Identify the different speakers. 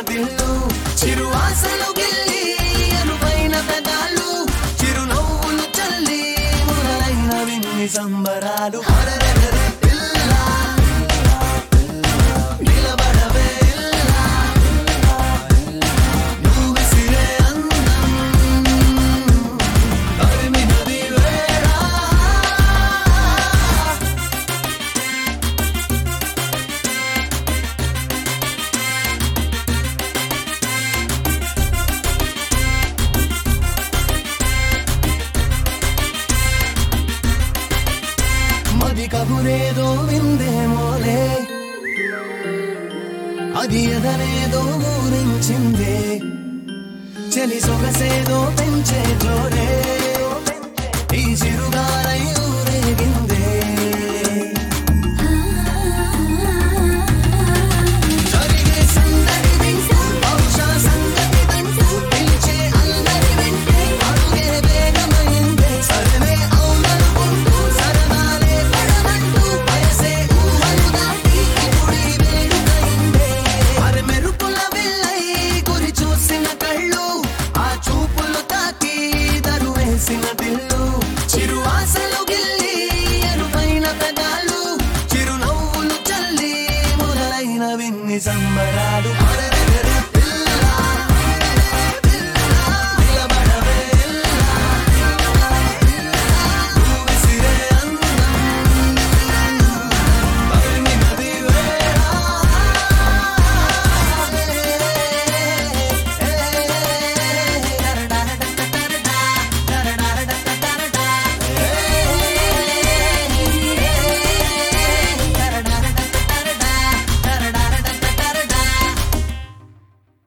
Speaker 1: దిల్లు చిరు ఆశలు గిల్లి అనుపైన పెదాలు చిరునవ్వులు చల్లి మొదలైన విన్ని సంబరాలు హరరరరే పిల్ల, నిలబడవే ఇల్ల, నువ్వు విసిరే అందం, తరిమినది వేళ మది కబురేదో విందేమోలే అది ఎదరేదో ఊరించిందే చలి సొగసేదో పెంచే జోరే ఈ చిరుగారై ఊరేగిందే జరిగే సందడి వింటూ, బహుశా సంగతి వింటూ, పిలిచే అల్లరి వింటే అడుగే వేగమైందే. సరమే అవుననుకుంటూ, సరదాలే పడమంటూ, వయసే ఊహలు దాటి ఇప్పుడీ వేడుకైందే. అరె మెరుపుల విల్లై గురి చూసిన కళ్ళు, ఆ చూపులు తాకి దరువేసిన దిల్లు. చిరు ఆశలు గిల్లి ఎరుపైన పెదాలు చిరునవ్వులు చల్లి మొదలైన విన్ని సంబరాలు అరె